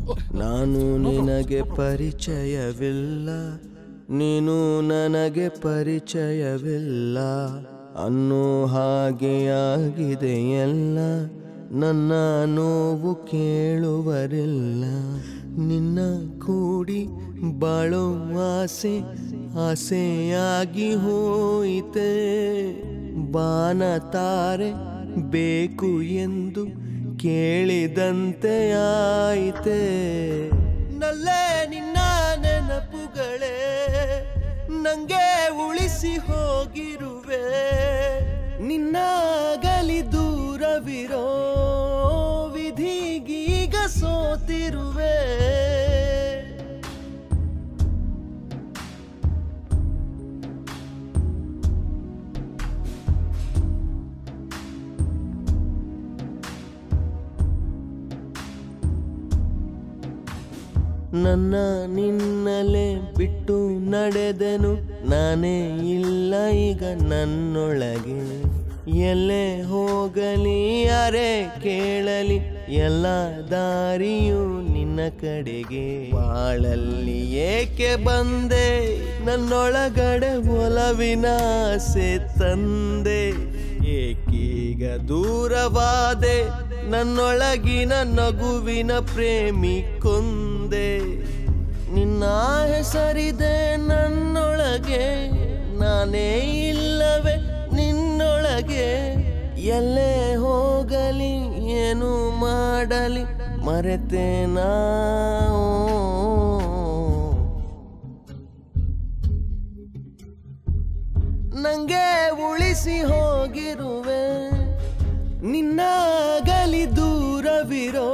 ನಾನು ನಿನಗೆ ಪರಿಚಯವಿಲ್ಲ ನೀನು ನನಗೆ ಪರಿಚಯವಿಲ್ಲ ಅನ್ನೋ ಹಾಗೆ ಆಗಿದೆ ಎಲ್ಲ ನನ್ನ ನೋವು ಕೇಳುವರಿಲ್ಲ ನಿನ್ನ ಕೂಡಿ ಬಾಳೋ ಆಸೆ ಆಸೆಯಾಗಿ ಹೋಯಿತೆ ಬಾನ ತಾರೆ ಬೇಕು ಎಂದು ಕೇಳಿದಂತೆ ಆಯಿತೆ ನಲ್ಲೇ ನಿನ್ನ ನೆನಪುಗಳೇ ನಂಗೆ ಉಳಿಸಿ ಹೋಗಿರುವೆ ನಿನ್ನ ಗಲಿ ದೂರವಿರೋ ವಿಧಿಗೀಗ ಸೋತಿರುವೆ ನನ್ನ ನಿನ್ನಲೆ ಬಿಟ್ಟು ನಡೆದೆನು ನಾನೇ ಇಲ್ಲ ಈಗ ನನ್ನೊಳಗೆ ಎಲ್ಲೇ ಹೋಗಲಿ ಯಾರೇ ಕೇಳಲಿ ಎಲ್ಲ ದಾರಿಯು ನಿನ್ನ ಕಡೆಗೆ ಬಾಳಲ್ಲಿ ಏಕೆ ಬಂದೆ ನನ್ನೊಳಗಡೆ ಒಲವಿನ ಆಸೆ ತಂದೆ ಏಕೀಗ ದೂರವಾದೆ ನನ್ನೊಳಗಿನ ನಗುವಿನ ಪ್ರೇಮಿ ಕೊಂದೆ ನಿನ್ನ ಹೆಸರಿದೆ ನನ್ನೊಳಗೆ ನಾನೇ ಇಲ್ಲವೇ ನಿನ್ನೊಳಗೆ ಎಲ್ಲೇ ಹೋಗಲಿ ಏನು ಮಾಡಲಿ ಮರೆತೇನಾ ನಂಗೆ ಉಳಿಸಿ ಹೋಗಿರುವೆ ನಿನ್ನ ಗಲಿ ದೂರವಿರೋ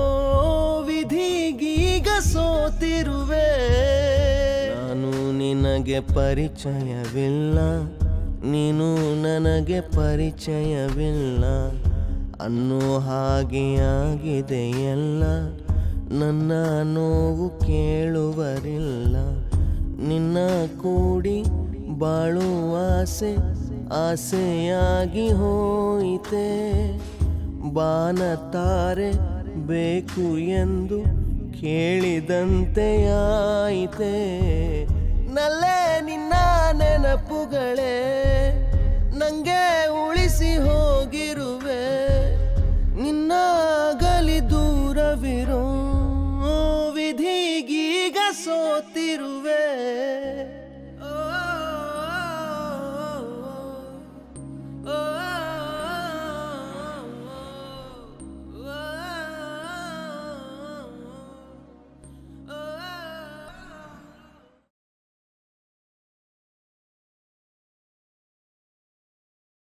ವಿಧಿಗೀಗ ಸೋತಿರುವೆ ನಾನು ನಿನಗೆ ಪರಿಚಯವಿಲ್ಲ ನೀನು ನನಗೆ ಪರಿಚಯವಿಲ್ಲ ಅನ್ನೋ ಹಾಗೆ ಆಗಿದೆ ಎಲ್ಲ ನನ್ನ ನೋವು ಕೇಳುವರಿಲ್ಲ ನಿನ್ನ ಕೂಡಿ ಬಾಳು ಆಸೆ ಆಸೆಯಾಗಿ ಹೋಯಿತೆ ಬಾನ ತಾರೆ ಬೇಕು ಎಂದು ಕೇಳಿದಂತೆ ಆಯಿತೆ ನಲ್ಲೇ ನಿನ್ನ ನೆನಪುಗಳೇ ನಂಗೆ ಉಳಿಸಿ ಹೋಗಿರುವೆ ನಿನ್ನ ಗಲಿ ದೂರವಿರೋ ವಿಧಿಗೀಗ ಸೋತಿ